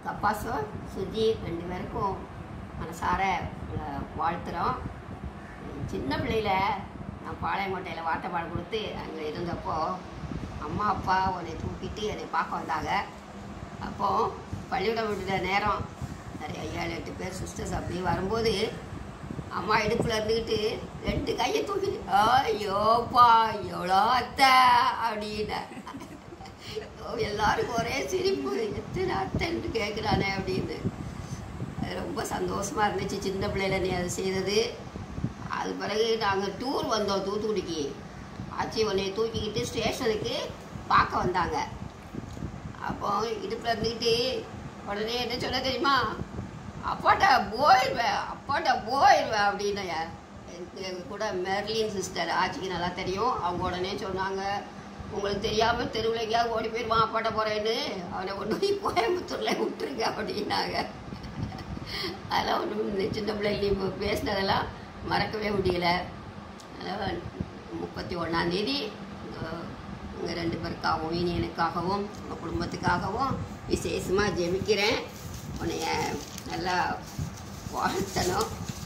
கப்பாசோ சுஜி ரெண்டு பேருக்கும் மனசார அஹ், வாழ்த்துறோம் சின்ன பிள்ளையில நான் பாளையங்கோட்டையில் வாட்டப்பாடு கொடுத்து அங்கே இருந்தப்போ அம்மா அப்பா உன்னை தூக்கிட்டு என்னை பார்க்க வந்தாங்க அப்போ பள்ளிக்கூடம் விடுற நேரம் நிறைய ஏழு எட்டு பேர் சிஸ்டர்ஸ் அப்படி வரும்போது அம்மா இடுப்பில் இருந்துக்கிட்டு ரெண்டு கையை தூக்கிட்டு ஐயோப்பா எவ்வளோ அத்தை அப்படின்னு எல்லாருக்கும் ஒரே சிரிப்பு எத்தனை அத்தைன்ட்டு கேட்குறானே அப்படின்னு அது ரொம்ப சந்தோஷமா இருந்துச்சு சின்ன பிள்ளையில நீ அதை செய்தது அது பிறகு நாங்கள் டூர் வந்தோம் தூத்துக்குடிக்கு ஆச்சி உன்னை தூக்கிக்கிட்டு ஸ்டேஷனுக்கு பார்க்க வந்தாங்க அப்போ இடுப்பில் இருந்துக்கிட்டு உடனே என்ன சொல்ல தெரியுமா அப்பாட்ட போயிடுவேன் அப்பாட்ட போயிடுவேன் அப்படின்னு எங்கள் கூட மெர்லின் சிஸ்டர் ஆச்சிக்கு நல்லா தெரியும் அவங்க உடனே சொன்னாங்க உங்களுக்கு தெரியாமல் தெருவில் எங்கேயாவது ஓடி போயிடுவான் அப்பாட்ட போகிறேன்னு அவனை கொண்டு போய் கோயம்புத்தூரில் விட்டுருங்க அப்படின்னாங்க அதெல்லாம் ஒன்றும் சின்ன பிள்ளைங்க இப்போ பேசினதெல்லாம் மறக்கவே முடியல அதனால் முப்பத்தி ஒன்றாந்தேதி உங்கள் ரெண்டு பேருக்காகவும் இனி எனக்காகவும் உங்கள் குடும்பத்துக்காகவும் விசேஷமாக ஜெபிக்கிறேன் உன்னைய நல்லா வாழ்த்தணும்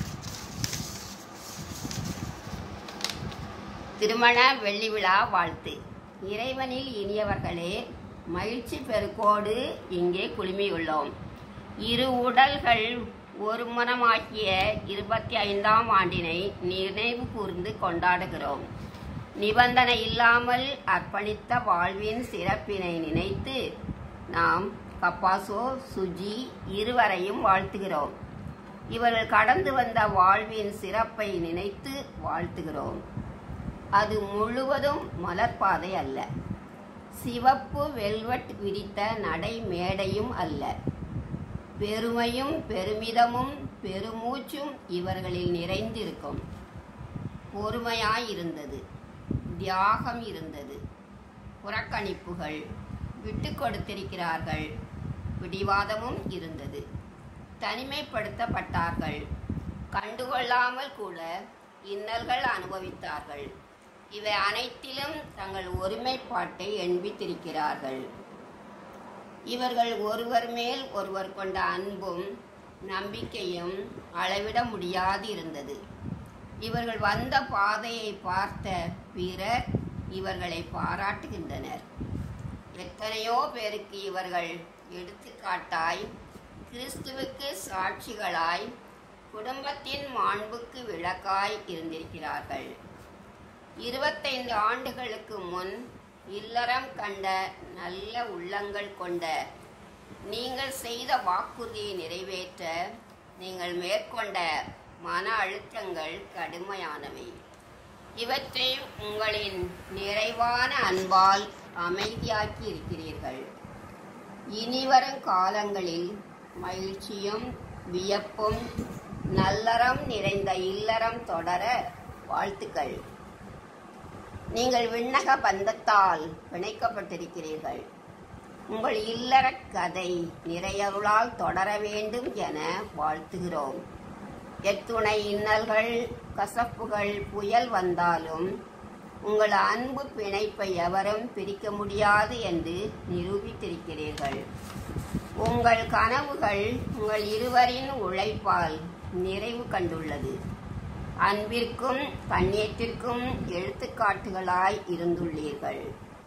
திருமண வெள்ளி விழா வாழ்த்து இறைவனில் இனியவர்களே மகிழ்ச்சி பெருக்கோடு இங்கே குழுமியுள்ளோம் இரு உடல்கள் ஒரு மனமாக்கிய இருபத்தி ஐந்தாம் ஆண்டினை நினைவு கூர்ந்து கொண்டாடுகிறோம் நிபந்தனை இல்லாமல் அர்ப்பணித்த வாழ்வின் சிறப்பினை நினைத்து நாம் கப்பாசோ சுஜி இருவரையும் வாழ்த்துகிறோம் இவர்கள் கடந்து வந்த வாழ்வின் சிறப்பை நினைத்து வாழ்த்துகிறோம் அது முழுவதும் மலர்பாதை அல்ல சிவப்பு வெல்வெட் விரித்த நடை மேடையும் அல்ல பெருமையும் பெருமிதமும் பெருமூச்சும் இவர்களில் நிறைந்திருக்கும் பொறுமையாயிருந்தது தியாகம் இருந்தது புறக்கணிப்புகள் விட்டு கொடுத்திருக்கிறார்கள் பிடிவாதமும் இருந்தது தனிமைப்படுத்தப்பட்டார்கள் கண்டுகொள்ளாமல் கூட இன்னல்கள் அனுபவித்தார்கள் இவை அனைத்திலும் தங்கள் ஒருமைப்பாட்டை எண்பித்திருக்கிறார்கள் இவர்கள் ஒருவர் மேல் ஒருவர் கொண்ட அன்பும் நம்பிக்கையும் அளவிட முடியாது இருந்தது இவர்கள் வந்த பாதையை பார்த்த பிறர் இவர்களை பாராட்டுகின்றனர் எத்தனையோ பேருக்கு இவர்கள் எடுத்துக்காட்டாய் கிறிஸ்துவுக்கு சாட்சிகளாய் குடும்பத்தின் மாண்புக்கு விளக்காய் இருந்திருக்கிறார்கள் இருபத்தைந்து ஆண்டுகளுக்கு முன் இல்லறம் கண்ட நல்ல உள்ளங்கள் கொண்ட நீங்கள் செய்த வாக்குறுதியை நிறைவேற்ற நீங்கள் மேற்கொண்ட மன அழுத்தங்கள் கடுமையானவை இவற்றை உங்களின் நிறைவான அன்பால் அமைதியாக்கி இருக்கிறீர்கள் இனிவரும் காலங்களில் மகிழ்ச்சியும் வியப்பும் நல்லறம் நிறைந்த இல்லறம் தொடர வாழ்த்துக்கள் நீங்கள் விண்ணக பந்தத்தால் பிணைக்கப்பட்டிருக்கிறீர்கள் உங்கள் இல்லற கதை நிறையருளால் தொடர வேண்டும் என வாழ்த்துகிறோம் எத்துணை இன்னல்கள் கசப்புகள் புயல் வந்தாலும் உங்கள் அன்பு பிணைப்பை எவரும் பிரிக்க முடியாது என்று நிரூபித்திருக்கிறீர்கள் உங்கள் கனவுகள் உங்கள் இருவரின் உழைப்பால் நிறைவு கண்டுள்ளது அன்பிற்கும் கண்ணியத்திற்கும் எடுத்துக்காட்டுகளாய் இருந்துள்ளீர்கள்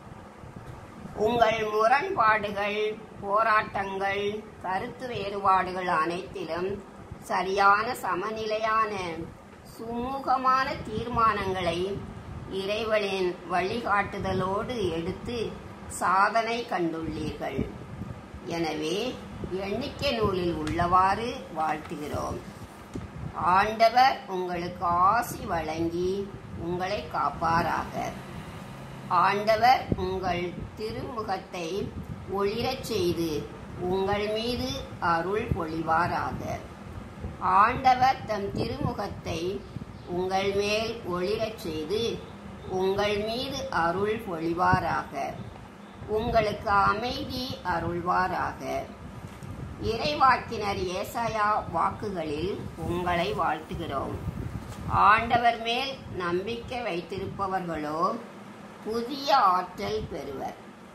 உங்கள் முரண்பாடுகள் போராட்டங்கள் கருத்து வேறுபாடுகள் அனைத்திலும் சரியான சமநிலையான சுமூகமான தீர்மானங்களை இறைவனின் வழிகாட்டுதலோடு எடுத்து சாதனை கண்டுள்ளீர்கள் எனவே எண்ணிக்கை நூலில் உள்ளவாறு வாழ்த்துகிறோம் ஆண்டவர் உங்களுக்கு ஆசி வழங்கி உங்களை காப்பாராக ஆண்டவர் உங்கள் திருமுகத்தை ஒளிரச் செய்து உங்கள் மீது அருள் பொழிவாராக ஆண்டவர் தம் திருமுகத்தை உங்கள் மேல் ஒளிரச் செய்து உங்கள் மீது அருள் பொழிவாராக உங்களுக்கு அமைதி அருள்வாராக இறைவாக்கினர் ஏசாயா வாக்குகளில் உங்களை வாழ்த்துகிறோம் ஆண்டவர் மேல் நம்பிக்கை வைத்திருப்பவர்களோ புதிய ஆற்றல் பெறுவர்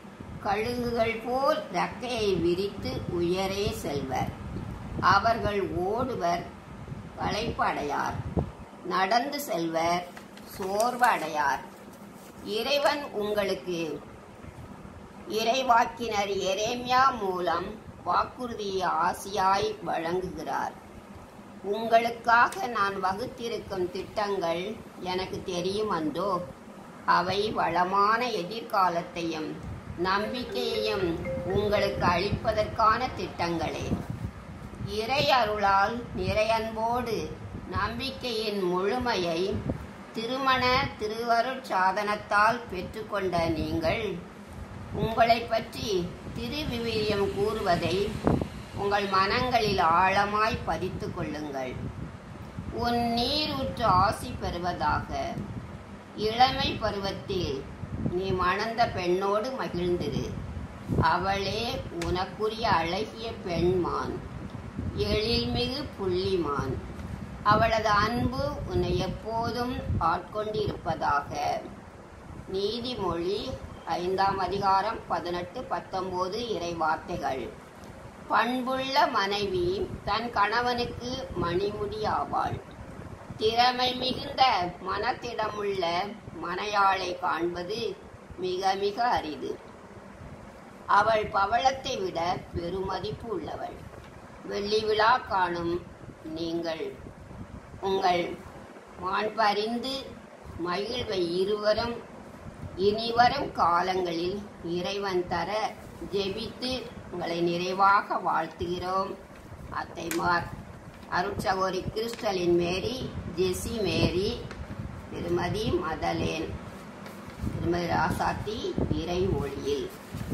கழுகுகள் போல் ரெக்கையை விரித்து உயரே செல்வர் அவர்கள் ஓடுவர் களைப்படையார் நடந்து செல்வர் சோர்வடையார் இறைவன் உங்களுக்கு இறைவாக்கினர் எரேமியா மூலம் வாக்குறுதியை ஆசியாய் வழங்குகிறார் உங்களுக்காக நான் வகுத்திருக்கும் திட்டங்கள் எனக்கு தெரியும் அன்றோ அவை வளமான எதிர்காலத்தையும் நம்பிக்கையையும் உங்களுக்கு அளிப்பதற்கான திட்டங்களே இறை அருளால் நிறையன்போடு நம்பிக்கையின் முழுமையை திருமண திருவருட் சாதனத்தால் பெற்றுக்கொண்ட நீங்கள் உங்களை பற்றி திருவிவிலியம் கூறுவதை உங்கள் மனங்களில் ஆழமாய் பதித்து கொள்ளுங்கள் உன் நீரூற்று ஆசி பெறுவதாக இளமை பருவத்தில் நீ மணந்த பெண்ணோடு மகிழ்ந்திரு அவளே உனக்குரிய அழகிய பெண்மான் எழில்மிகு புள்ளிமான் அவளது அன்பு உன்னை எப்போதும் ஆட்கொண்டிருப்பதாக நீதிமொழி ஐந்தாம் அதிகாரம் பதினெட்டு பத்தொன்பது இறை வார்த்தைகள் பண்புள்ள மனைவி தன் கணவனுக்கு மணிமுடி ஆவாள் திறமை மிகுந்த மனத்திடமுள்ள மனையாளை காண்பது மிக மிக அரிது அவள் பவளத்தை விட பெருமதிப்பு உள்ளவள் வெள்ளி விழா காணும் நீங்கள் உங்கள் மாண்பறிந்து மகிழ்வை இருவரும் இனிவரும் காலங்களில் இறைவன் தர ஜெபித்து உங்களை நிறைவாக வாழ்த்துகிறோம் அத்தைமார் அருட்சகோரி கிறிஸ்டலின் மேரி ஜெசி மேரி திருமதி மதலேன் திருமதி ராசாத்தி இறை ஒளியில்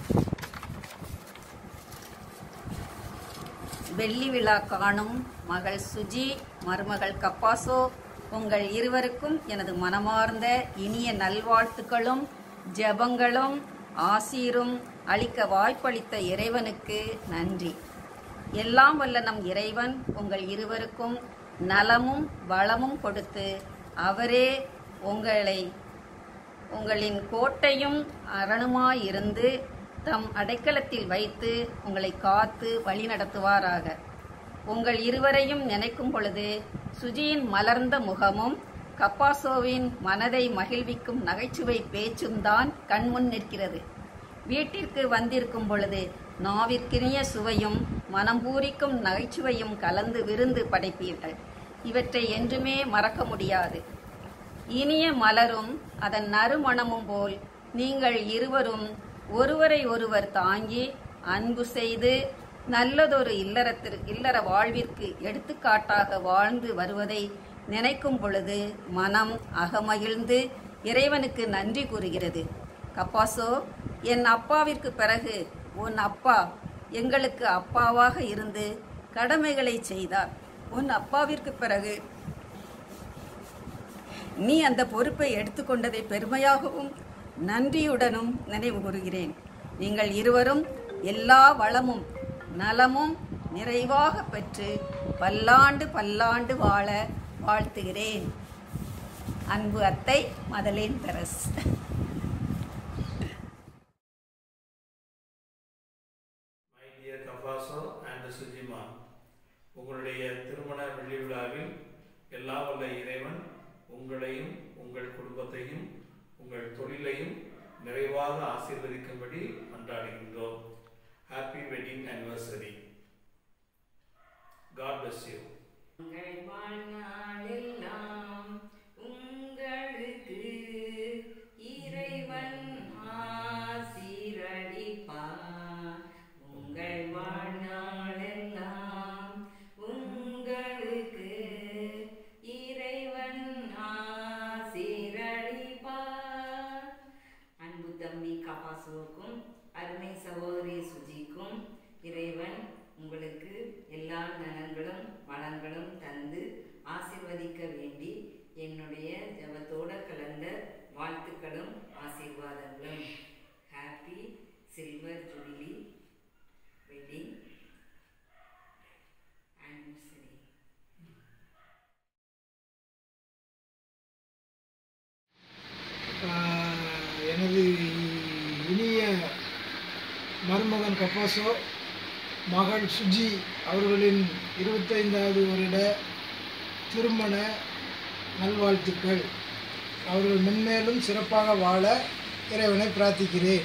வெள்ளி விழா காணும் மகள் சுஜி மருமகள் கப்பாசோ உங்கள் இருவருக்கும் எனது மனமார்ந்த இனிய நல்வாழ்த்துக்களும் ஜெபங்களும் ஆசீரும் அளிக்க வாய்ப்பளித்த இறைவனுக்கு நன்றி எல்லாம் வல்ல நம் இறைவன் உங்கள் இருவருக்கும் நலமும் வளமும் கொடுத்து அவரே உங்களை உங்களின் கோட்டையும் அரணுமாயிருந்து தம் அடைக்கலத்தில் வைத்து உங்களை காத்து வழிநடத்துவாராக உங்கள் இருவரையும் நினைக்கும் பொழுது சுஜியின் மலர்ந்த முகமும் கப்பாசோவின் மனதை மகிழ்விக்கும் நகைச்சுவை பேச்சும் தான் கண்முன் நிற்கிறது வீட்டிற்கு வந்திருக்கும் பொழுது நாவிற்கினிய சுவையும் மனம் பூரிக்கும் நகைச்சுவையும் கலந்து விருந்து படைப்பீர்கள் இவற்றை என்றுமே மறக்க முடியாது இனிய மலரும் அதன் நறுமணமும் போல் நீங்கள் இருவரும் ஒருவரை ஒருவர் தாங்கி அன்பு செய்து நல்லதொரு இல்லறத்திற்கு இல்லற வாழ்விற்கு எடுத்துக்காட்டாக வாழ்ந்து வருவதை நினைக்கும் பொழுது மனம் அகமகிழ்ந்து இறைவனுக்கு நன்றி கூறுகிறது கப்பாசோ என் அப்பாவிற்கு பிறகு உன் அப்பா எங்களுக்கு அப்பாவாக இருந்து கடமைகளை செய்தார் உன் அப்பாவிற்கு பிறகு நீ அந்த பொறுப்பை எடுத்துக்கொண்டதை பெருமையாகவும் நன்றியுடனும் நினைவு கூறுகிறேன் நீங்கள் இருவரும் எல்லா வளமும் நலமும் நிறைவாக பெற்று பல்லாண்டு பல்லாண்டு வாழ வாழ்த்துகிறேன் அன்பு அத்தை மதலேன் தெரஸ் மை டியர் கபாசோ அண்ட் சுஜிமா உங்களுடைய திருமண வெள்ளி விழாவில் எல்லா வல்ல இறைவன் உங்களையும் உங்கள் குடும்பத்தையும் உங்கள் தொழிலையும் நிறைவாக ஆசீர்வதிக்கும்படி மன்றாடுகின்றோம் happy wedding anniversary God bless you உங்கள் வாழ்நாளெல்லாம் உங்களுக்கு இறைவன் ஆசீரளிப்பார் உங்கள் வாழ்நாளெல்லாம் உங்களுக்கு இறைவன் ஆசீரளிப்பார் அன்பு தம்பி கபாசுவுக்கும் அருமை சகோதரி சுஜிக்கும் இறைவன் உங்களுக்கு எல்லா நலன்களும் வளங்களும் தந்து கப்பாசோ மகள் சுஜி அவர்களின் இருபத்தைந்தாவது வருட திருமண நல்வாழ்த்துக்கள் அவர்கள் மென்மேலும் சிறப்பாக வாழ இறைவனை பிரார்த்திக்கிறேன்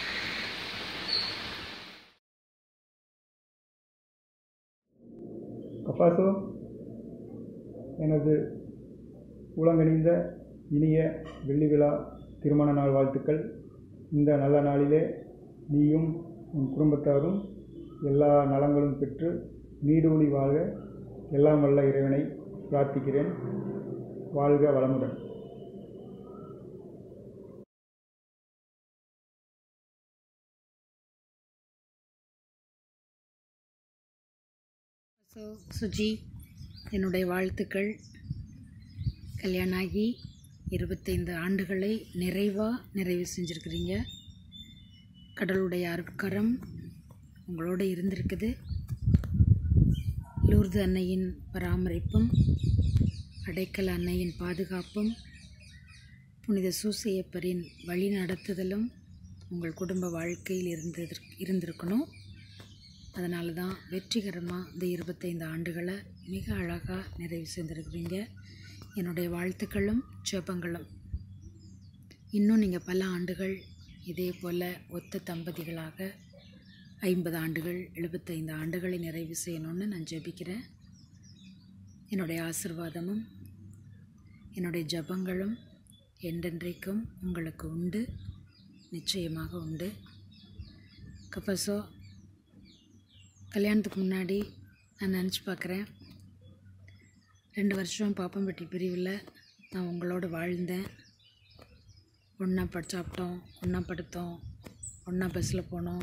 கப்பாசோ எனது உலங்கணிந்த இனிய வெள்ளி விழா திருமண நாள் வாழ்த்துக்கள் இந்த நல்ல நாளிலே நீயும் உன் குடும்பத்தாரும் எல்லா நலங்களும் பெற்று நீடூழி வாழ்க எல்லாம் வல்ல இறைவனை பிரார்த்திக்கிறேன் வாழ்க வளமுடன் ஸோ சுஜி என்னுடைய வாழ்த்துக்கள் கல்யாணம் ஆகி இருபத்தைந்து ஆண்டுகளை நிறைவாக நிறைவு செஞ்சுருக்கிறீங்க கடவுளுடைய அருட்கரம் உங்களோட இருந்திருக்குது லூர்து அன்னையின் பராமரிப்பும் அடைக்கல் அன்னையின் பாதுகாப்பும் புனித சூசையப்பரின் வழி நடத்துதலும் உங்கள் குடும்ப வாழ்க்கையில் இருந்தது இருந்திருக்கணும் அதனால தான் வெற்றிகரமாக இந்த இருபத்தைந்து ஆண்டுகளை மிக அழகாக நிறைவு செய்திருக்கிறீங்க என்னுடைய வாழ்த்துக்களும் ஜெபங்களும் இன்னும் நீங்கள் பல ஆண்டுகள் இதே போல் ஒத்த தம்பதிகளாக ஐம்பது ஆண்டுகள் எழுபத்தைந்து ஆண்டுகளை நிறைவு செய்யணும்னு நான் ஜெபிக்கிறேன் என்னுடைய ஆசிர்வாதமும் என்னுடைய ஜெபங்களும் என்றென்றைக்கும் உங்களுக்கு உண்டு நிச்சயமாக உண்டு கப்பசோ கல்யாணத்துக்கு முன்னாடி நான் நினச்சி பார்க்குறேன் ரெண்டு வருஷம் பாப்பம்பட்டி பிரிவில் நான் உங்களோட வாழ்ந்தேன் ஒன்றா படி சாப்பிட்டோம் ஒன்றா படுத்தோம் ஒன்றா பஸ்ஸில் போனோம்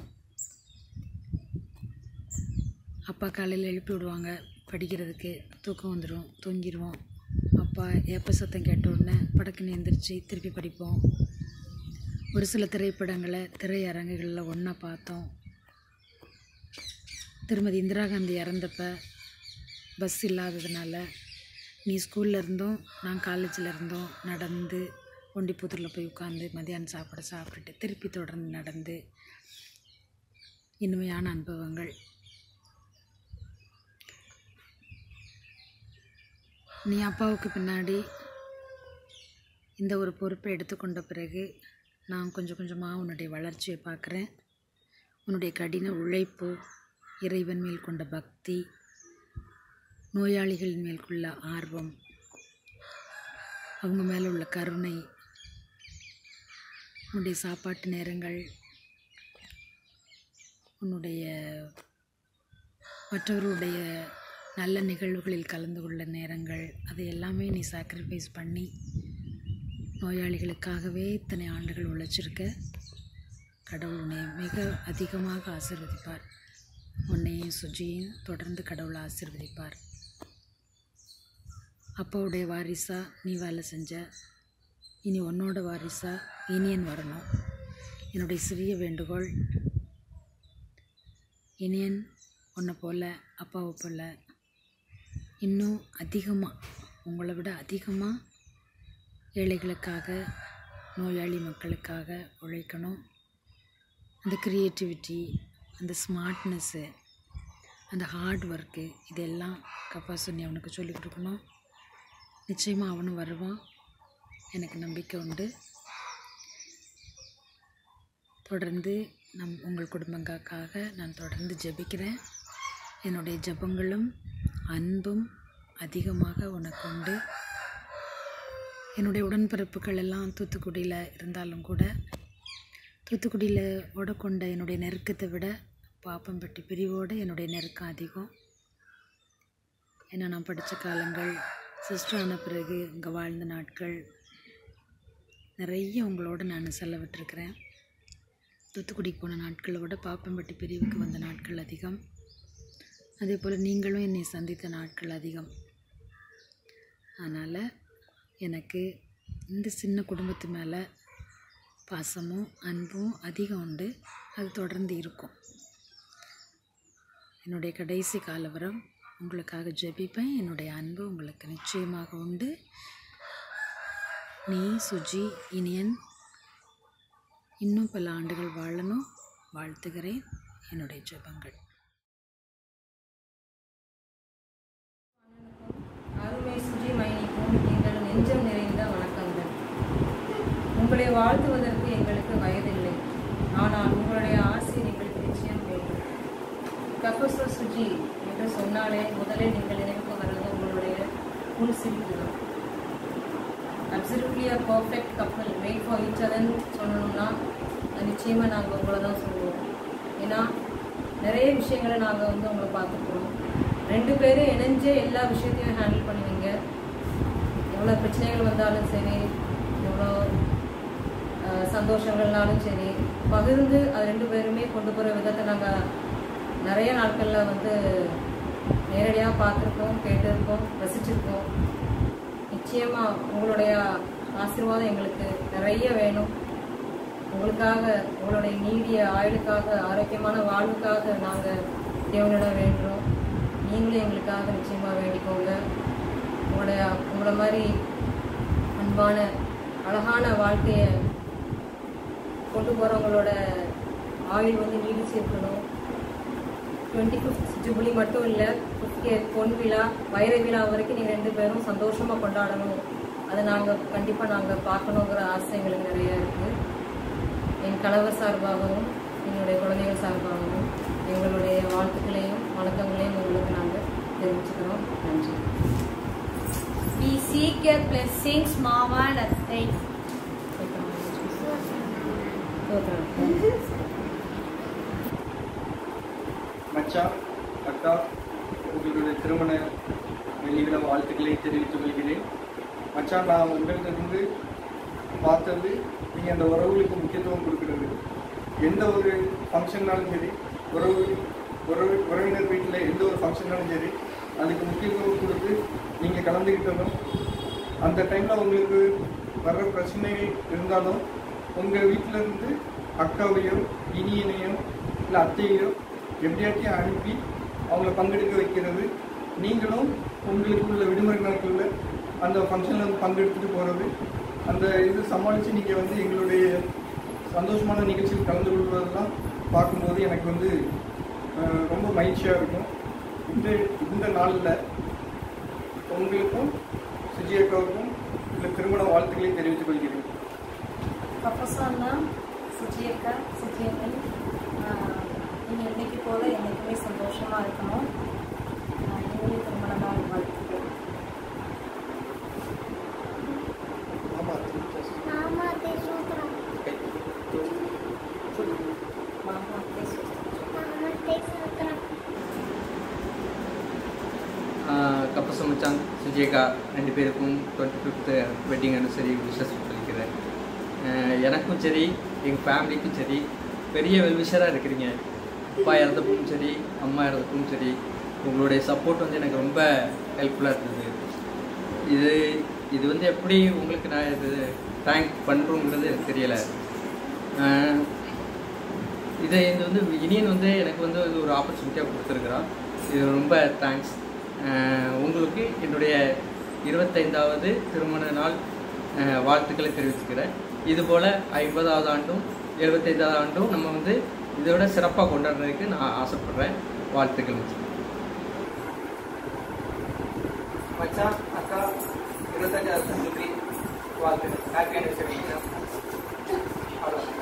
அப்பா காலையில் எழுப்பி விடுவாங்க படிக்கிறதுக்கு தூக்கம் வந்துடும் தூங்கிடுவோம் அப்பா ஏப்ப சத்தம் கேட்ட உடனே படக்குன்னு எந்திரிச்சு திருப்பி படிப்போம் ஒரு சில திரைப்படங்களை திரையரங்குகளில் ஒன்றா பார்த்தோம் திருமதி இந்திரா காந்தி இறந்தப்ப பஸ் இல்லாததுனால நீ ஸ்கூல்ல இருந்தும் நான் காலேஜில் இருந்தோம் நடந்து ஒண்டிப்புத்தூரில் போய் உட்காந்து மதியானம் சாப்பாடு சாப்பிட்டுட்டு திருப்பி தொடர்ந்து நடந்து இனிமையான அனுபவங்கள் நீ அப்பாவுக்கு பின்னாடி இந்த ஒரு பொறுப்பை எடுத்துக்கொண்ட பிறகு நான் கொஞ்சம் கொஞ்சமாக உன்னுடைய வளர்ச்சியை பார்க்குறேன் உன்னுடைய கடின உழைப்பு இறைவன் மேல் கொண்ட பக்தி நோயாளிகளின் மேல் கொள்ள ஆர்வம் அவங்க மேலே உள்ள கருணை உன்னுடைய சாப்பாட்டு நேரங்கள் உன்னுடைய மற்றவர்களுடைய நல்ல நிகழ்வுகளில் கலந்து கொள்ள நேரங்கள் அது எல்லாமே நீ சாக்ரிஃபைஸ் பண்ணி நோயாளிகளுக்காகவே இத்தனை ஆண்டுகள் உழைச்சிருக்க கடவுள் உன்னை மிக அதிகமாக ஆசீர்வதிப்பார் உன்னையும் சுஜியையும் தொடர்ந்து கடவுள் ஆசீர்வதிப்பார் அப்பாவுடைய வாரிசா நீ வேலை செஞ்ச இனி உன்னோட வாரிசா இனியன் வரணும் என்னுடைய சிறிய வேண்டுகோள் இனியன் உன்னை போல் அப்பாவை போல் இன்னும் அதிகமாக உங்களை விட அதிகமாக ஏழைகளுக்காக நோயாளி மக்களுக்காக உழைக்கணும் அந்த க்ரியேட்டிவிட்டி அந்த ஸ்மார்ட்னஸ்ஸு அந்த ஹார்ட் ஒர்க்கு இதெல்லாம் கப்பாசனி அவனுக்கு சொல்லிக் கொடுக்கணும் நிச்சயமாக அவனும் வருவான் எனக்கு நம்பிக்கை உண்டு தொடர்ந்து நம் உங்கள் குடும்பங்களுக்காக நான் தொடர்ந்து ஜெபிக்கிறேன் என்னுடைய ஜெபங்களும் அன்பும் அதிகமாக உனக்கு உண்டு என்னுடைய உடன்பிறப்புகள் எல்லாம் தூத்துக்குடியில் இருந்தாலும் கூட தூத்துக்குடியில் ஓடக்கொண்ட என்னுடைய நெருக்கத்தை விட பாப்பம்பட்டி பிரிவோடு என்னுடைய நெருக்கம் அதிகம் ஏன்னா நான் படித்த காலங்கள் சிஸ்டர் ஆன பிறகு இங்கே வாழ்ந்த நாட்கள் நிறைய உங்களோட நான் செலவிட்டிருக்கிறேன் தூத்துக்குடிக்கு போன நாட்களை விட பாப்பம்பட்டி பிரிவுக்கு வந்த நாட்கள் அதிகம் அதே போல் நீங்களும் என்னை சந்தித்த நாட்கள் அதிகம் அதனால் எனக்கு இந்த சின்ன குடும்பத்து மேலே பாசமும் அன்பும் அதிகம் உண்டு அது தொடர்ந்து இருக்கும் என்னுடைய கடைசி காலவரம் உங்களுக்காக ஜெபிப்பேன் என்னுடைய அன்பு உங்களுக்கு நிச்சயமாக உண்டு நீ சுஜி இனியன் இன்னும் பல ஆண்டுகள் வாழணும் வாழ்த்துகிறேன் என்னுடைய ஜெபங்கள் அருமை சுஜி மைனிக்கும் எங்கள் நெஞ்சம் நிறைந்த வணக்கங்கள் உங்களை வாழ்த்துவதற்கு எங்களுக்கு வயதில்லை ஆனால் உங்களுடைய ஆசை எங்களுக்கு நிச்சயம் வேண்டும் ப்ரொஃபஸர் சுஜி என்று சொன்னாலே முதலில் நீங்கள் நினைவுக்கு வர்றது உங்களுடைய புல் சிரிப்பு தான் absolutely a perfect couple made for each அதர்னு சொல்லணும்னா அது நிச்சயமாக நாங்கள் உங்களை தான் சொல்லுவோம் ஏன்னா நிறைய விஷயங்களை நாங்கள் வந்து உங்களை பார்த்துக்கிறோம் ரெண்டு பேரும் இணைஞ்சே எல்லா விஷயத்தையும் ஹேண்டில் பண்ணுவீங்க எவ்வளோ பிரச்சனைகள் வந்தாலும் சரி எவ்வளோ அஹ், சந்தோஷங்கள்னாலும் சரி பகிர்ந்து அது ரெண்டு பேருமே கொண்டு போகிற விதத்தை நாங்கள் நிறைய நாட்களில் வந்து நேரடியாக பார்த்துருக்கோம் கேட்டிருக்கோம் ரசிச்சிருக்கோம் நிச்சயமாக உங்களுடைய ஆசீர்வாதம் எங்களுக்கு நிறைய வேணும் உங்களுக்காக உங்களுடைய நீடிய ஆயுளுக்காக ஆரோக்கியமான வாழ்வுக்காக நாங்கள் தேவனிடம் வேண்டுறோம் நீங்களும் எங்களுக்காக நிச்சயமாக வேண்டிக்கோங்க உங்களுடைய உங்களை மாதிரி அன்பான அழகான வாழ்க்கையை கொண்டு போகிறவங்களோட ஆயுள் வந்து நீடிச்சு இருக்கணும் டுவெண்ட்டி ஃபிஃப்த் ஜூபிலி மட்டும் இல்லை ஃபிஃப்த் பொன் விழா வைர விழா வரைக்கும் நீங்கள் ரெண்டு பேரும் சந்தோஷமாக கொண்டாடணும் அதை நாங்கள் கண்டிப்பாக நாங்கள் பார்க்கணுங்கிற ஆசை எங்களுக்கு நிறைய இருக்குது என் கணவர் சார்பாகவும் என்னுடைய குழந்தைகள் சார்பாகவும் எங்களுடைய வாழ்த்துக்களையும் வணக்கங்களையும் உங்களுக்கு நாங்கள் தெரிவிச்சுக்கிறோம் நன்றி We seek your blessings, Mama and Atai. மச்சான் அக்கா உங்களுடைய திருமண வெளியிட வாழ்த்துக்களை தெரிவித்துக் கொள்கிறேன் மச்சான் நான் உங்களிலிருந்து பார்த்தது நீங்கள் அந்த உறவுகளுக்கு முக்கியத்துவம் கொடுக்கிறது எந்த ஒரு ஃபங்க்ஷன்னாலும் சரி உறவு உறவு உறவினர் வீட்டில் எந்த ஒரு ஃபங்க்ஷன்னாலும் சரி அதுக்கு முக்கியத்துவம் கொடுத்து நீங்கள் கலந்துக்கிட்டதும் அந்த டைமில் உங்களுக்கு வர்ற பிரச்சனைகள் இருந்தாலும் உங்கள் வீட்டில் இருந்து அக்காவையோ இனியனையோ இல்லை அத்தையோ எப்படியாச்சும் அனுப்பி அவங்கள பங்கெடுக்க வைக்கிறது நீங்களும் உங்களுக்குள்ள விடுமுறை நாட்களில் அந்த ஃபங்க்ஷனில் வந்து பங்கெடுத்துட்டு போகிறது அந்த இது சமாளித்து நீங்கள் வந்து எங்களுடைய சந்தோஷமான நிகழ்ச்சியில் கலந்து கொள்வதெல்லாம் பார்க்கும்போது எனக்கு வந்து அஹ், ரொம்ப மகிழ்ச்சியாக இருக்கும் இந்த இந்த நாளில் உங்களுக்கும் சுஜி அக்காவுக்கும் இந்த திருமண வாழ்த்துக்களை தெரிவித்துக் கொள்கிறேன் ப்ரொஃபஸர்னா சுஜியக்கா சுஜியக்கன் நீங்கள் என்னைக்கு போல என்றைக்குமே சந்தோஷமாக இருக்கணும் ஆஹ் இனிய திருமண நாள் வாழ்த்துக்கள் மாமா பேசுகிறேன் கப்பச மச்சான் சுஜேகா ரெண்டு பேருக்கும் twenty fifth wedding anniversary wishes சொல்லிக்கிறேன் அஹ் எனக்கும் சரி எங்கள் ஃபேமிலிக்கும் சரி பெரிய வெல்விஷராக இருக்கிறீங்க அப்பா இறந்தப்பவும் சரி அம்மா இறந்தப்பவும் சரி உங்களுடைய சப்போர்ட் வந்து எனக்கு ரொம்ப ஹெல்ப்ஃபுல்லாக இருந்தது இது இது வந்து எப்படி உங்களுக்கு நான் இது தேங்க் பண்ணுறோங்கிறது எனக்கு தெரியலை அஹ் இதை இது வந்து இனியன் வந்து எனக்கு வந்து இது ஒரு ஆப்பர்ச்சுனிட்டியாக கொடுத்துருக்குறான் இது ரொம்ப தேங்க்ஸ் உங்களுக்கு என்னுடைய இருபத்தைந்தாவது திருமண நாள் அஹ், வாழ்த்துக்களை தெரிவிச்சுக்கிறேன் இதுபோல் ஐம்பதாவது ஆண்டும் எழுபத்தைந்தாவது ஆண்டும் நம்ம வந்து இதோட சிறப்பாக கொண்டாடுறதுக்கு நான் ஆசைப்படுறேன் வாழ்த்துக்கள் மச்சான். மச்சான் அக்கா இருபத்தஞ்சாவது சொல்லி வாழ்த்துக்கள் ஹாப்பி அனிவர்சரி அவ்வளோ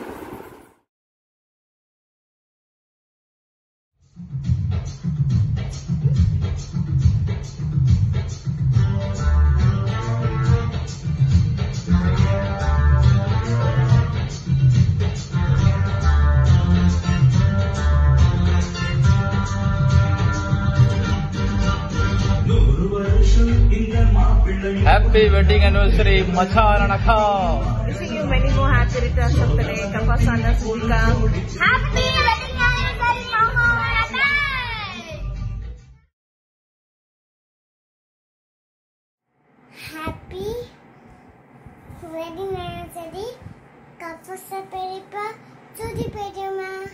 Happy wedding anniversary, Machananaka. Wishing you many more happy returns of the day. Kapasana Sujika. Happy wedding anniversary, Mama and Atai. Happy wedding anniversary, Kapasa Peripa, Sudi Pedama.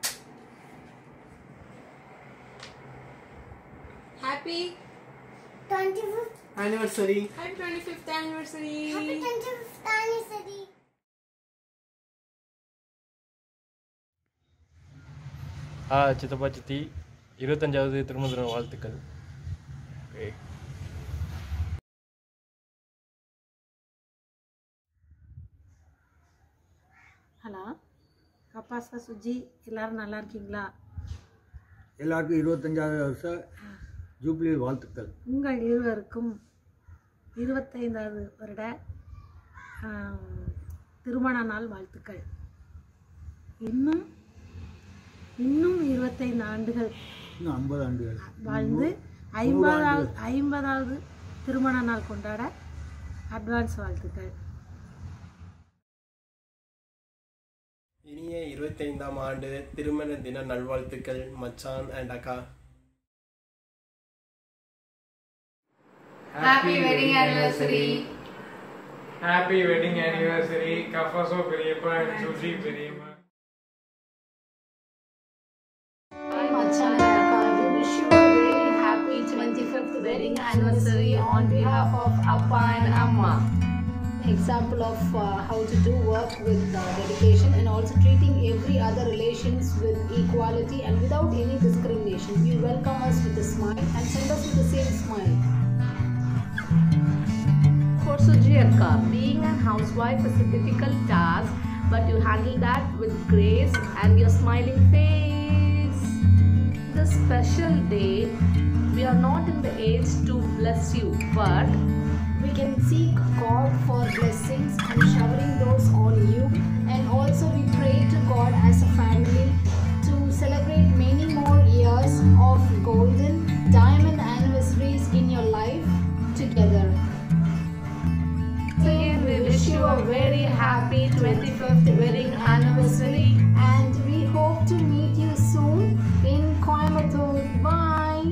Happy 25th, anniversary. Happy 25th anniversary. happy 25th anniversary. ஆ சித்தப்பா சித்தி இருபத்தஞ்சாவது திருமண தின வாழ்த்துக்கள் okay hello கப்பாசா Suji எல்லாரும் நல்லா இருக்கீங்களா எல்லாருக்கும் இருபத்தஞ்சாவது வருஷம் ஜூப்ளி வாழ்த்துக்கள் உங்கள் இருவருக்கும் இருபத்தைந்தாவது வருட ஆம், திருமண நாள் வாழ்த்துக்கள் இன்னும் இன்னும் இருபத்தைந்து ஆண்டுகள் இன்னும் ஐம்பது ஆண்டுகள் வாழ்ந்து ஐம்பதாவது ஐம்பதாவது திருமண நாள் கொண்டாட அட்வான்ஸ் வாழ்த்துக்கள் இனிய இருபத்தைந்தாம் ஆண்டு திருமண தின நல்வாழ்த்துக்கள் மச்சான் அண்ட் அக்கா Happy wedding anniversary. Happy wedding anniversary, Kafaso Periyappa and Suji Periyamma. Hi, Machan and Akka. We wish you a very happy 25th wedding anniversary on behalf of Appa and Amma. Example of uh, how to do work with uh, dedication and also treating every other relations with equality and without any discrimination. You welcome us with a smile and send us with the same smile. For Suji Akka, being a housewife is a difficult task, but you handle that with grace and your smiling face. This special day, we are not in the age to bless you, but we can seek God for blessings and showering those on you. And also, we pray to God as a family to celebrate many more years of golden diamond anniversaries in your life together. Again, we wish you a very happy 25th wedding anniversary and we hope to meet you soon in Coimbatore. Bye.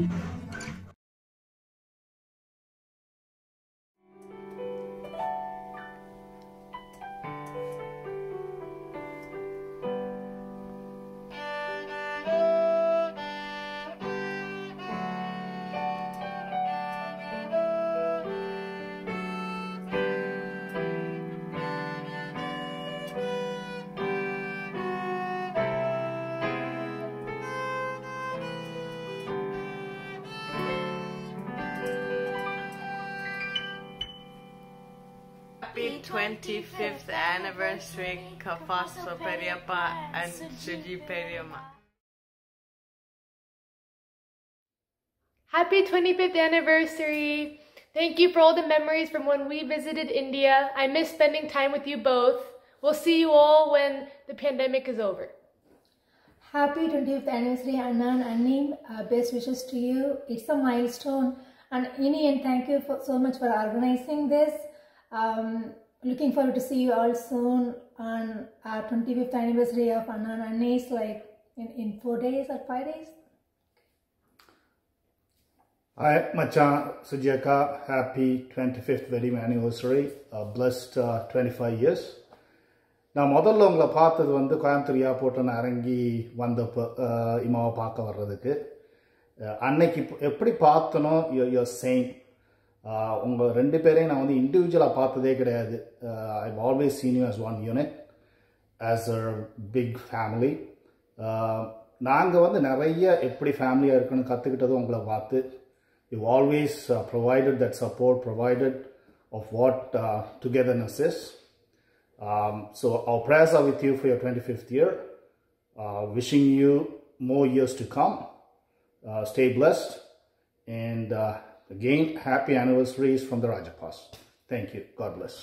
Happy 25th anniversary, Kafaso Periappa and Suji Periamma. Happy 25th anniversary! Thank you for all the memories from when we visited India. I miss spending time with you both. We'll see you all when the pandemic is over. Happy 25th anniversary, Anna and Annie. Uh, best wishes to you. It's a milestone. And Ini, and thank you for, so much for organizing this. Um, looking forward to see you all soon on our 25th anniversary of Anna and Annie's, like in, in four days or five days. Hi, Macha Sujaka. Happy 25th wedding anniversary. Uh, blessed uh, 25 years. நான் முதல்ல உங்களை பார்த்தது வந்து கோயம்புத்தூர் ஏர்போர்ட்டில் நான் இறங்கி வந்தப்போ அஹ், இமாவை பார்க்க வர்றதுக்கு அஹ், அன்னைக்கு இப்ப- எப்படி பார்த்தனோ யோ யோ சேம் உங்கள் ரெண்டு பேரையும் நான் வந்து இண்டிவிஜுவலாக பார்த்ததே கிடையாது I always seen you as one unit as a big family நாங்கள் வந்து நிறைய எப்படி ஃபேமிலியாக இருக்குன்னு கற்றுக்கிட்டதும் உங்களை பார்த்து you always provided that support provided of what togetherness is Um, so our prayers are with you for your 25th year. Uh, wishing you more years to come. Uh, stay blessed. And uh, again, happy anniversaries from the Rajapas. Thank you. God bless.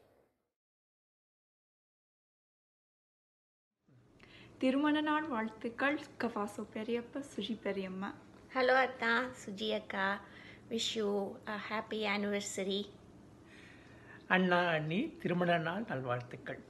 திருமண நாள் வாழ்த்துக்கள் கஃபாசோ பெரியப்பா சுஜி பெரியம்மா Hello, Atta, Suji Akka. Wish you a happy anniversary. அண்ணா அண்ணி திருமண நாள் நல்வாழ்த்துக்கள்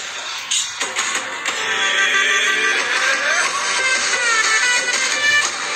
Happy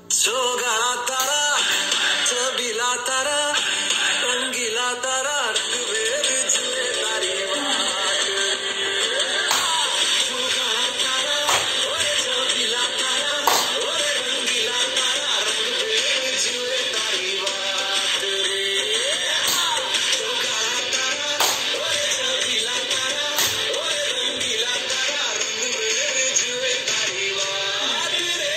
सोगला तारा छबीला तारा रंगीला तारा रंग वेर जुए तारी बात सोगला तारा ओए छबीला तारा ओए रंगीला तारा रंग वेर जुए तारी बात रे सोगला तारा ओए छबीला तारा ओए रंगीला तारा रंग वेर जुए तारी बात रे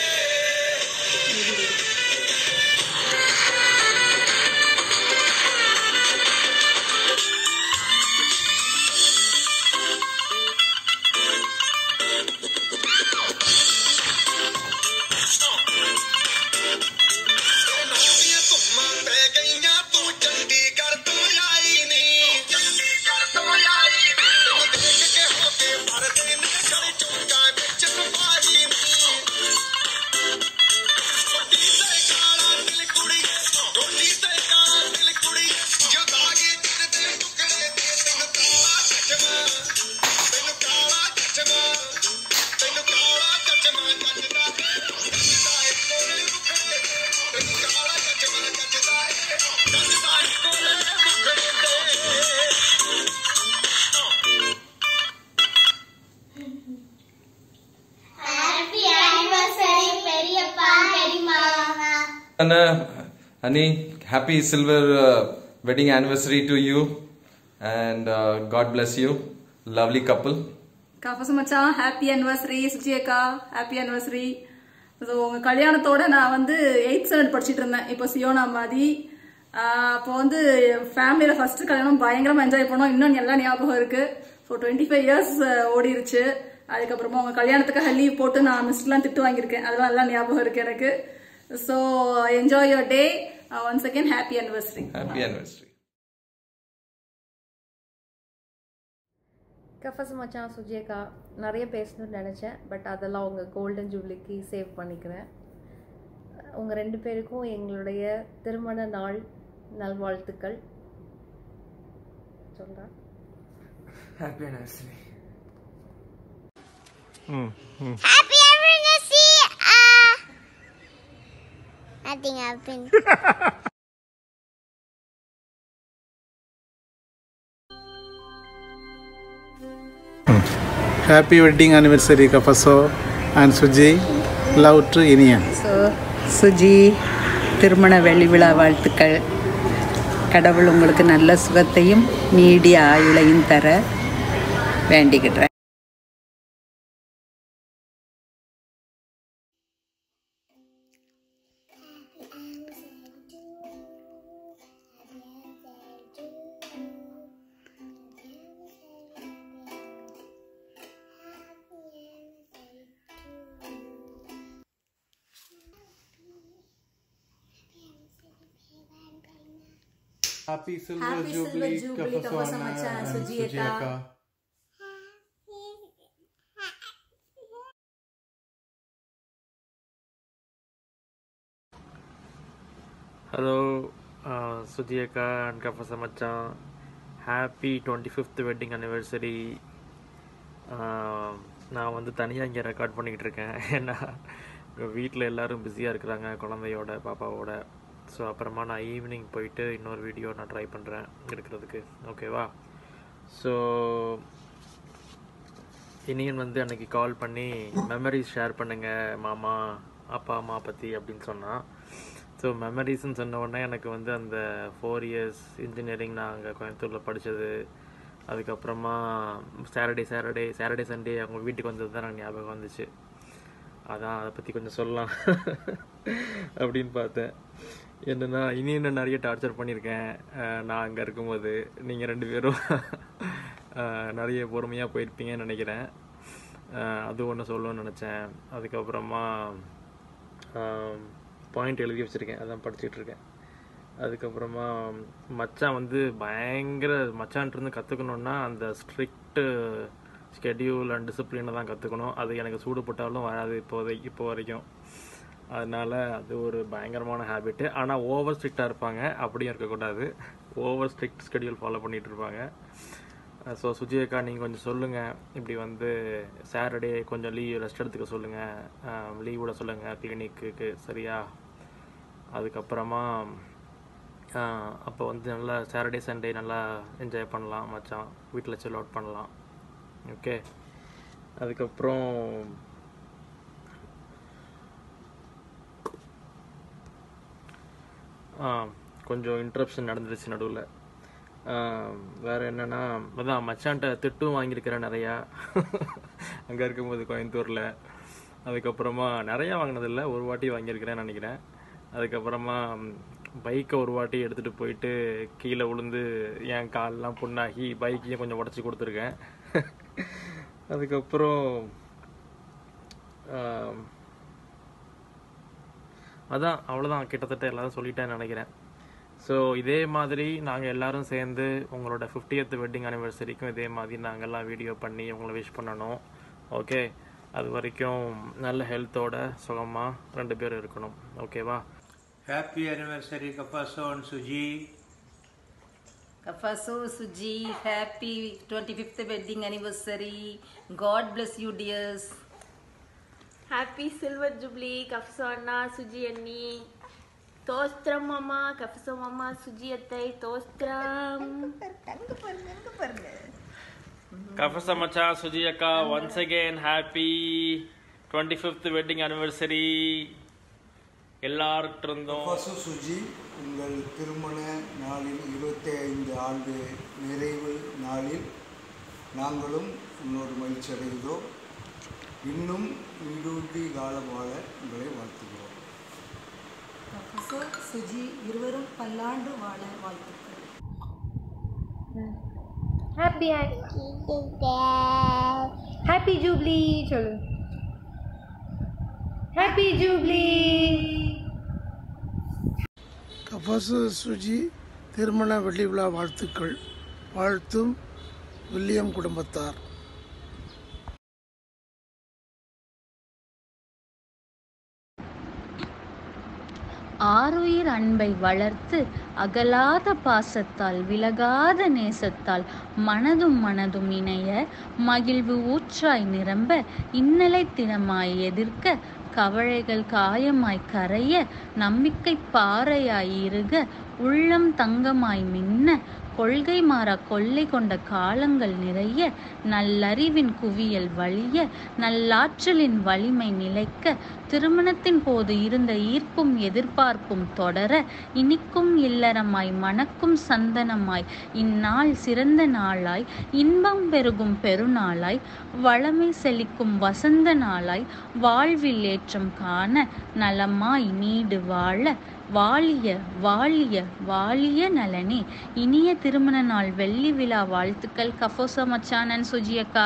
Happy anniversary, பெரியப்பா பெரியம்மா Anna, honey, happy silver uh, wedding anniversary to you, and uh, God bless you. Lovely couple. காஃபஸ் மச்சான் ஹாப்பி அனிவர்சரி சுஜி அக்கா ஹாப்பி அனிவர்சரி ஸோ உங்கள் கல்யாணத்தோட நான் வந்து எயித் ஸ்டாண்டர்ட் படிச்சிட்டு இருந்தேன் இப்போ சியோனா மாதிரி ஆஹ் அப்போ வந்து ஃபேமிலியில் ஃபர்ஸ்ட் கல்யாணம் பயங்கரமாக என்ஜாய் பண்ணோம் இன்னும் எல்லா ஞாபகம் இருக்கு ஸோ டுவெண்ட்டி ஃபைவ் இயர்ஸ் ஓடிருச்சு அதுக்கப்புறமா உங்கள் கல்யாணத்துக்காக லீவ் போட்டு நான் மிஸ்லாம் திட்டு வாங்கியிருக்கேன் அதெல்லாம் எல்லாம் ஞாபகம் இருக்கு எனக்கு so enjoy your day once again happy anniversary Happy anniversary. கஃபஸ் மச்சான் சுஜியக்கா நிறைய பேசணும்னு நினச்சேன் பட் அதெல்லாம் உங்கள் கோல்டன் ஜூப்ளிக்கு சேவ் பண்ணிக்கிறேன் உங்கள் ரெண்டு பேருக்கும் எங்களுடைய திருமண நாள் நல்வாழ்த்துக்கள் சொல்கிறேன் happy anniversary Happy anniversary! Uh, nothing happened. Happy wedding anniversary, Kapaso and Suji. Love to Inian. So Suji திருமண வெள்ளி விழா வாழ்த்துக்கள் கடவுள் உங்களுக்கு நல்ல சுகத்தையும் நீடிய ஆயுளையும் தர வேண்டிக்கிட்டேன் Happy Silver Happy Silver Jubilee, Jubilee, Kapaso Kapaso Anna Macha, and Suji Suji Akka. Akka. Hello Suji அக்கா அண்ட் கஃபச மச்சான் happy twenty fifth wedding anniversary நான் வந்து தனியாக இங்கே ரெக்கார்ட் பண்ணிக்கிட்டு இருக்கேன் ஏன்னா வீட்டில் எல்லோரும் பிஸியாக இருக்கிறாங்க குழந்தையோட பாப்பாவோட ஸோ அப்புறமா நான் ஈவினிங் போயிட்டு இன்னொரு வீடியோ நான் ட்ரை பண்ணுறேன் எடுக்கிறதுக்கு ஓகேவா ஸோ இனியன் வந்து அன்னைக்கு கால் பண்ணி மெமரிஸ் ஷேர் பண்ணுங்கள் மாமா அப்பா அம்மா பற்றி அப்படின்னு சொன்னான் ஸோ மெமரிஸ்ன்னு சொன்ன உடனே எனக்கு வந்து அந்த ஃபோர் இயர்ஸ் இன்ஜினியரிங் நான் அங்கே கோயம்புத்தூரில் படித்தது அதுக்கப்புறமா சாட்டர்டே சாட்டர்டே சாட்டர்டே சண்டே அவங்க வீட்டுக்கு வந்தது தான் எனக்கு ஞாபகம் வந்துச்சு அதான் அதை பற்றி கொஞ்சம் சொல்லலாம் அப்படின்னு பார்த்தேன் என்னென்னா இனி என்ன நிறைய டார்ச்சர் பண்ணியிருக்கேன் அஹ் நான் அங்கே இருக்கும்போது நீங்கள் ரெண்டு பேரும் அஹ் நிறைய பொறுமையாக போயிருப்பீங்கன்னு நினைக்கிறேன் அஹ் அது ஒன்று சொல்லணும்னு நினச்சேன் அதுக்கப்புறமா பாயிண்ட் எழுதி வச்சுருக்கேன் அதான் படிச்சுட்டு இருக்கேன் அதுக்கப்புறமா மச்சான் வந்து பயங்கர மச்சான்ட்டு கற்றுக்கணுன்னா அந்த ஸ்ட்ரிக்ட்டு ஸ்கெடியூல் அண்ட் டிசிப்ளினை தான் கற்றுக்கணும் அது எனக்கு சூடு போட்டாலும் வராது இப்போதை இப்போ வரைக்கும் அதனால் அது ஒரு பயங்கரமான ஹேபிட்டு ஆனால் ஓவர் ஸ்ட்ரிக்டாக இருப்பாங்க அப்படியும் இருக்கக்கூடாது ஓவர் ஸ்ட்ரிக்ட் ஸ்கெடியூல் ஃபாலோ பண்ணிகிட்டு இருப்பாங்க ஸோ சுஜியக்கா நீங்கள் கொஞ்சம் சொல்லுங்கள் இப்படி வந்து சாட்டர்டே கொஞ்சம் லீவ் ரெஸ்ட் எடுத்துக்க சொல்லுங்கள் லீவ் விட சொல்லுங்கள் கிளினிக்கு சரியா அதுக்கப்புறமா அப்போ வந்து நல்லா சாட்டர்டே சண்டே நல்லா என்ஜாய் பண்ணலாம் மச்சான் வீட்டில் சில் அவுட் பண்ணலாம் ஓகே அதுக்கப்புறம் ஆ, கொஞ்சம் இன்ட்ரப்ஷன் நடந்துருச்சு நடுவில் வேறு என்னென்னா அதான் மச்சான்ட்ட திட்டும் வாங்கியிருக்கிறேன் நிறையா அங்கே இருக்கும்போது கோயம்புத்தூரில் அதுக்கப்புறமா நிறையா வாங்கினதில்ல ஒரு வாட்டி வாங்கியிருக்கிறேன் நினைக்கிறேன் அதுக்கப்புறமா பைக்கை ஒரு வாட்டி எடுத்துகிட்டு போயிட்டு கீழே விழுந்து என் கால்லாம் புண்ணாகி பைக்கையும் கொஞ்சம் உடச்சி கொடுத்துருக்கேன் அதுக்கப்புறம் ஆம், அதான் அவ்வளோதான் கிட்டத்தட்ட எல்லாரும் சொல்லிட்டேன்னு நினைக்கிறேன் ஸோ இதே மாதிரி நாங்கள் எல்லாரும் சேர்ந்து உங்களோட 50th வெட்டிங் அனிவர்சரிக்கும் இதே மாதிரி நாங்கள்லாம் வீடியோ பண்ணி உங்களை விஷ் பண்ணணும் ஓகே அது வரைக்கும் நல்ல ஹெல்த்தோட சுகமாக ரெண்டு பேரும் இருக்கணும் ஓகேவா Happy anniversary, Kapaso and Suji. Kafaso Suji, happy 25th wedding anniversary. God bless you, dears. Happy silver jubilee కఫ్సో అన్న సుజి అన్ని தோஸ்திரம் மாமா கஃபசோ மாமா சுஜி அத்தை தோஸ்திரம் கஃபச மச்சா சுஜி அக்கா once again happy twenty fifth wedding anniversary எல்லார்கிட்ட இருந்தும் பசு சுஜி உங்கள் திருமண நாளில் இருபத்தி ஐந்து ஆண்டு நிறைவு நாளில் நாங்களும் உன்னோடு மகிழ்ச்சி அடைகிறோம் இன்னும் நீடூழி காலம் வாழ உங்களை வாழ்த்துகிறோம் கஃபசோ சுஜி இருவரும் பல்லாண்டு வாழ வாழ்த்துக்கள் ஹாப்பி ஹாப்பி ஜூப்ளி சொல்லு ஹாப்பி ஜூப்ளி கபாசு சுஜி திருமண வெள்ளி விழா வாழ்த்துக்கள் வாழ்த்தும் வில்லியம் குடும்பத்தார் ஆருயிர் அன்பை வளர்த்து அகலாத பாசத்தால் விலகாத நேசத்தால் மனதும் மனதும் இணைய மகிழ்வு ஊற்றாய் நிரம்ப இன்னலை தினமாய் எதிர்க்க கவலைகள் காயமாய் கரைய நம்பிக்கை பாறையாய் இருக உள்ளம் தங்கமாய் மின்ன கொள்கை மாறா கொள்ளை கொண்ட காலங்கள் நிறைய நல்லறிவின் குவியல் வழிய நல்லாற்றலின் வலிமை நிலைக்க திருமணத்தின் போது இருந்த ஈர்ப்பும் எதிர்பார்ப்பும் தொடர இனிக்கும் இல்லறமாய் மணக்கும் சந்தனமாய் இந்நாள் சிறந்த நாளாய் இன்பம் பெருகும் பெருநாளாய் வளமை செழிக்கும் வசந்த நாளாய் வாழ்வில் ஏற்றம் காண நலமாய் நீடு வாழ வாழிய வாழிய வாழிய நலனே இனிய திருமண நாள் வெள்ளி விழா வாழ்த்துக்கள் கஃபோசா மச்சான் அண்ட் சுஜியக்கா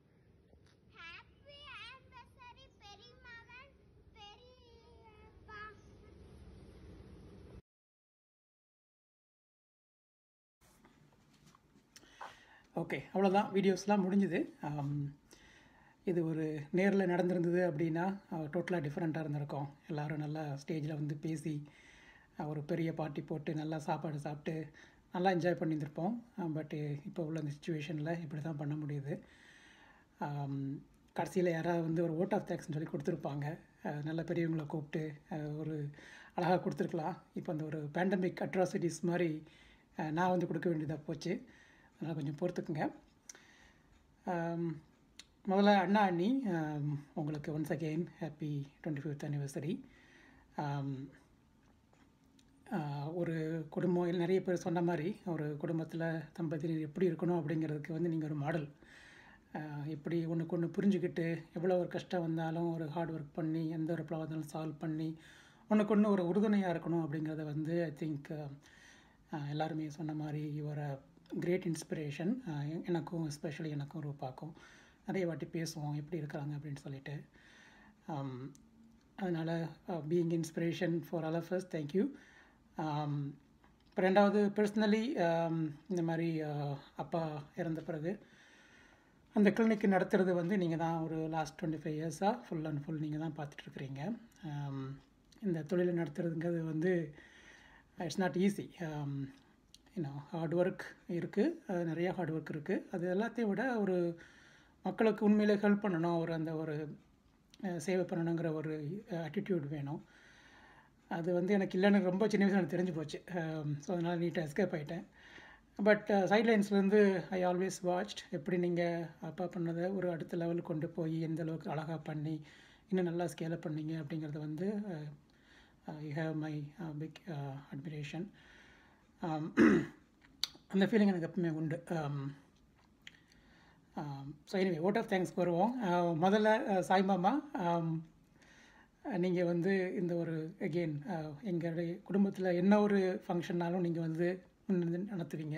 ஓகே அவ்வளோதான் வீடியோஸ்லாம் முடிஞ்சுது ஆம், இது ஒரு நேரில் நடந்திருந்தது அப்படின்னா டோட்டலாக டிஃப்ரெண்ட்டாக இருந்திருக்கும் எல்லோரும் நல்லா ஸ்டேஜில் வந்து பேசி அஹ், ஒரு பெரிய பார்ட்டி போட்டு நல்லா சாப்பாடு சாப்பிட்டு நல்லா என்ஜாய் பண்ணியிருந்திருப்போம் பட்டு இப்போ உள்ள இந்த சுச்சுவேஷனில் இப்படி தான் பண்ண முடியுது கடைசியில் யாராவது வந்து ஒரு ஓட் ஆஃப் தேங்க்ஸ்னு சொல்லி கொடுத்துருப்பாங்க அஹ், நல்ல பெரியவங்களை கூப்பிட்டு அஹ், ஒரு அழகாக கொடுத்துருக்கலாம் இப்போ அந்த ஒரு பேண்டமிக் அட்ராசிட்டிஸ் மாதிரி அஹ், நான் வந்து கொடுக்க வேண்டியதாக போச்சு அதனால் கொஞ்சம் பொறுத்துக்குங்க ஆம், முதல்ல அண்ணா அண்ணி ஆம், உங்களுக்கு once again happy twenty fifth anniversary ஒரு குடும்பம் இல்ல நிறைய பேர் சொன்ன மாதிரி ஒரு குடும்பத்தில் தம்பதியினர் எப்படி இருக்கணும் அப்படிங்கிறதுக்கு வந்து நீங்கள் ஒரு மாடல் எப்படி ஒன்றுக்கு ஒன்று புரிஞ்சுக்கிட்டு எவ்வளோ ஒரு கஷ்டம் வந்தாலும் ஒரு ஹார்ட் ஒர்க் பண்ணி எந்த ஒரு ப்ராப்ளம் இருந்தாலும் சால்வ் பண்ணி ஒன்றுக்கு ஒன்று ஒரு உறுதுணையாக இருக்கணும் அப்படிங்கிறத வந்து ஐ திங்க் எல்லாருமே சொன்ன மாதிரி யுவர் கிரேட் இன்ஸ்பிரேஷன் எனக்கும் எஸ்பெஷலி எனக்கும் ரூபாக்கும் நிறைய வாட்டி பேசுவோம் எப்படி இருக்கிறாங்க அப்படின்னு சொல்லிட்டு அதனால் being inspiration for all of us thank you இப்போ ரெண்டாவது பர்சனலி இந்த மாதிரி uh, அப்பா இறந்த பிறகு அந்த கிளினிக் நடத்துறது வந்து நீங்கள் தான் ஒரு லாஸ்ட் டுவெண்ட்டி ஃபைவ் இயர்ஸாக ஃபுல் அண்ட் ஃபுல் நீங்கள் தான் பார்த்துட்ருக்குறீங்க இந்த தொழிலை நடத்துறதுங்கிறது வந்து இட்ஸ் நாட் ஈஸி இன்னும் ஹார்ட் ஒர்க் இருக்குது நிறைய ஹார்ட் ஒர்க் இருக்குது அது எல்லாத்தையும் விட ஒரு மக்களுக்கு உண்மையிலே ஹெல்ப் பண்ணணும் ஒரு அந்த ஒரு அஹ், சேவை பண்ணணுங்கிற ஒரு ஆட்டிடியூட் வேணும் அது வந்து எனக்கு இல்லைன்னு ரொம்ப சின்ன வயசுல எனக்கு தெரிஞ்சு போச்சு ஸோ அதனால் நீட்டாக எஸ்கேப் ஆகிட்டேன் பட் சைட்லைன்ஸ்லேருந்து ஐ ஆல்வேஸ் வாட்ச்ட் எப்படி நீங்கள் அப்பா பண்ணதை ஒரு அடுத்த லெவலுக்கு கொண்டு போய் எந்த அளவுக்கு அழகாக பண்ணி இன்னும் நல்லா ஸ்கேலப் பண்ணீங்க அப்படிங்கிறது வந்து you have my big admiration அந்த ஃபீலிங் எனக்கு எப்பவுமே உண்டு ஸோ எனிவே ஓட் ஆஃப் தேங்க்ஸ்க்கு வருவோம் Uh, முதல்ல uh, சாய் மாமா நீங்கள் வந்து இந்த ஒரு அகெயின் எங்களுடைய குடும்பத்தில் என்ன ஒரு ஃபங்க்ஷன்னாலும் நீங்கள் வந்து முன்னிருந்து நடத்துவீங்க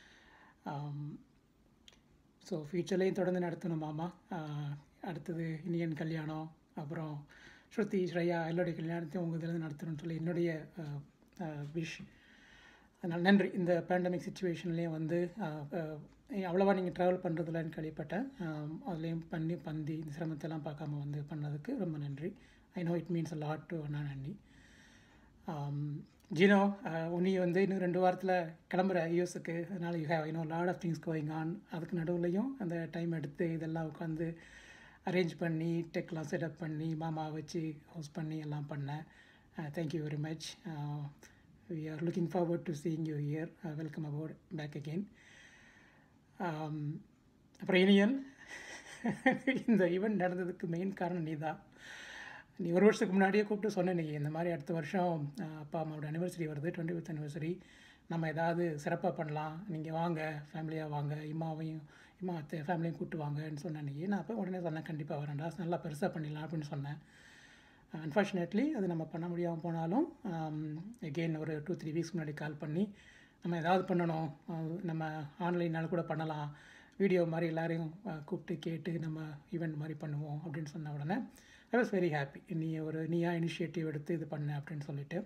ஸோ ஃப்யூச்சர்லேயும் தொடர்ந்து நடத்தணும் மாமா Uh, அடுத்தது இனியன் கல்யாணம் அப்புறம் ஸ்ருதி ஸ்ரேயா எல்லோடைய கல்யாணத்தையும் உங்கள் இதில் நடத்தணும்னு சொல்லி என்னுடைய விஷ் அதனால் நன்றி இந்த பேண்டமிக் சுச்சுவேஷன்லேயும் வந்து அஹ், அஹ், அவ்வளோவா நீங்கள் ட்ராவல் பண்ணுறதுலன்னு கேள்விப்பட்டேன் அஹ், அதுலேயும் பண்ணி பந்தி இந்த சிரமத்தெல்லாம் பார்க்காம வந்து பண்ணதுக்கு ரொம்ப நன்றி I know it means a lot to அண்ணா நன்றி ஜீனோ உனி வந்து இன்னும் ரெண்டு வாரத்தில் கிளம்புற யூஎஸுக்கு அதனால் you have you know lot of things going on அதுக்கு நடுவுலையும் அந்த டைம் எடுத்து இதெல்லாம் உட்காந்து அரேஞ்ச் பண்ணி டெக்லாம் செட்டப் பண்ணி மாமா வச்சு ஹோஸ்ட் பண்ணி எல்லாம் பண்ணேன் thank you very much we are looking forward to seeing you year welcome about back again அப்புறம் இனியன் இந்த ஈவெண்ட் நடந்ததுக்கு மெயின் காரணம் நீ தான் நீ ஒரு வருஷத்துக்கு முன்னாடியே கூப்பிட்டு சொன்ன நீ இந்த மாதிரி அடுத்த வருஷம் அஹ், அப்பா அம்மாவோட அனிவர்சரி வருது டுவெண்ட்டி ஃபிஃப்த் அனிவர்சரி நம்ம ஏதாவது சிறப்பாக பண்ணலாம் நீங்கள் வாங்க ஃபேமிலியாக வாங்க இம்மாவையும் இம்மா அத்தை ஃபேமிலியும் கூப்பிட்டு வாங்கன்னு சொன்னேன் நீ நான் அப்போ உடனே சொன்னேன் கண்டிப்பாக வரேன்டா நல்லா பெருசாக பண்ணிடலாம் அப்படின்னு சொன்னேன் அன்ஃபார்ச்சுனேட்லி அது நம்ம பண்ண முடியாமல் போனாலும் எகெயின் ஒரு டூ த்ரீ வீக்ஸ் முன்னாடி கால் பண்ணி நம்ம ஏதாவது பண்ணணும் அஹ், நம்ம ஆன்லைனால் கூட பண்ணலாம் வீடியோ மாதிரி எல்லாரையும் அஹ், கூப்பிட்டு கேட்டு நம்ம ஈவெண்ட் மாதிரி பண்ணுவோம் அப்படின்னு சொன்ன உடனே ஐ வாஸ் வெரி ஹாப்பி நீ ஒரு நீயா இனிஷியேட்டிவ் எடுத்து இது பண்ண அப்படின்னு சொல்லிட்டு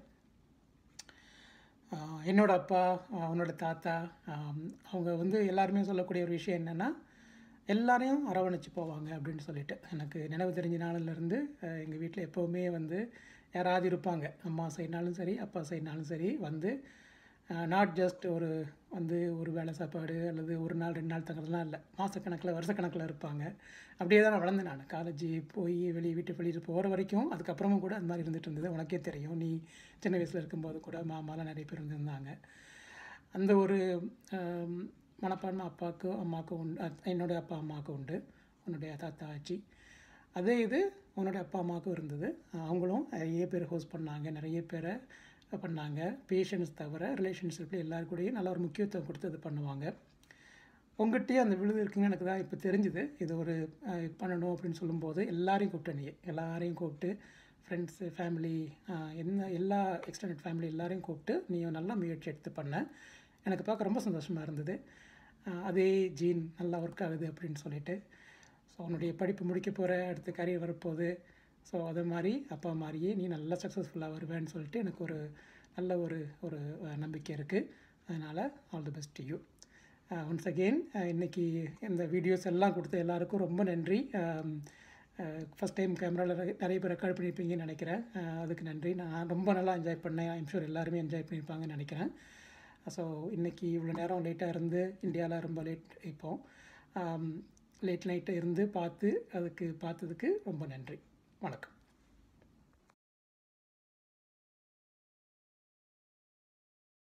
ஆஹ் என்னோட அப்பா ஆஹ் அவனோட தாத்தா ஆம், அவங்க வந்து எல்லாருமே சொல்லக்கூடிய ஒரு விஷயம் என்னென்னா எல்லாரையும் அரவணைச்சு போவாங்க அப்படின்னு சொல்லிட்டு எனக்கு நினைவு தெரிஞ்ச நாளிலேருந்து எங்கள் வீட்டில் எப்போவுமே வந்து யாராவது இருப்பாங்க அம்மா சைட்னாலும் சரி அப்பா சைட்னாலும் சரி வந்து நாட் ஜஸ்ட் ஒரு வந்து ஒரு வேளை சாப்பாடு அல்லது ஒரு நாள் ரெண்டு நாள் தங்குறதுலாம் இல்லை மாதக்கணக்கில் வருஷக்கணக்கில் இருப்பாங்க அப்படியே தான் நான் வளர்ந்தேன் நான் காலேஜ் போய் வெளியே வீட்டு வெளியே போகிற வரைக்கும் அதுக்கப்புறமும் கூட அந்த மாதிரி இருந்துட்டு இருந்தது உனக்கே தெரியும் நீ சின்ன வயசில் இருக்கும்போது கூட மாமாலாம் நிறைய பேர் இருந்திருந்தாங்க அந்த ஒரு ஆம், மனப்பான்மை அப்பாவுக்கும் அம்மாவுக்கும் உண்டு அத்- என்னோட அப்பா அம்மாவுக்கும் உண்டு உன்னுடைய தாத்தா ஆச்சி அதே இது உன்னோட அப்பா அம்மாவுக்கும் இருந்தது அஹ் அவங்களும் நிறைய பேர் ஹோஸ்ட் பண்ணாங்க நிறைய பேரை பண்ணாங்க பேஷன்ஸ் தவிர ரிலேஷன்ஷிப்பில் எல்லாரு கூடயும் நல்ல ஒரு முக்கியத்துவம் கொடுத்து இது பண்ணுவாங்க உங்கள்கிட்டயே அந்த விழுது இருக்குன்னு எனக்கு தான் இப்போ தெரிஞ்சுது இது ஒரு அஹ், பண்ணணும் அப்படின்னு சொல்லும்போது எல்லாரையும் கூப்பிட்டு நீ எல்லாரையும் கூப்பிட்டு ஃப்ரெண்ட்ஸு ஃபேமிலி என்ன எல்லா எக்ஸ்டெண்டட் ஃபேமிலி எல்லாரையும் கூப்பிட்டு நீ நல்லா முயற்சி எடுத்து பண்ண எனக்கு பார்க்க ரொம்ப சந்தோஷமாக இருந்தது அஹ், அதே ஜீன் நல்லா ஒர்க் ஆகுது அப்படின்னு சொல்லிட்டு ஸோ உன்னுடைய படிப்பு முடிக்க போகிற அடுத்த கரியர் வரப்போகுது ஸோ அது மாதிரி அப்பா மாதிரியே நீ நல்லா சக்ஸஸ்ஃபுல்லாக வருவேன்னு சொல்லிட்டு எனக்கு ஒரு நல்ல ஒரு ஒரு அஹ், நம்பிக்கை இருக்குது அதனால் all the best you once again இன்னைக்கு இந்த வீடியோஸ் எல்லாம் கொடுத்த எல்லாருக்கும் ரொம்ப நன்றி ஃபஸ்ட் டைம் கேமராவில் நிறைய பேர் ரெக்கார்ட் பண்ணியிருப்பீங்கன்னு நினைக்கிறேன் அஹ், அதுக்கு நன்றி நான் ரொம்ப நல்லா என்ஜாய் பண்ணேன் ஐம் ஷூர் எல்லாருமே என்ஜாய் பண்ணியிருப்பாங்கன்னு நினைக்கிறேன் ஸோ இன்றைக்கி இவ்வளோ நேரம் லேட்டாக இருந்து இந்தியாவில் ரொம்ப லேட் இப்போ லேட் நைட்டு இருந்து பார்த்து அதுக்கு பார்த்ததுக்கு ரொம்ப நன்றி வணக்கம்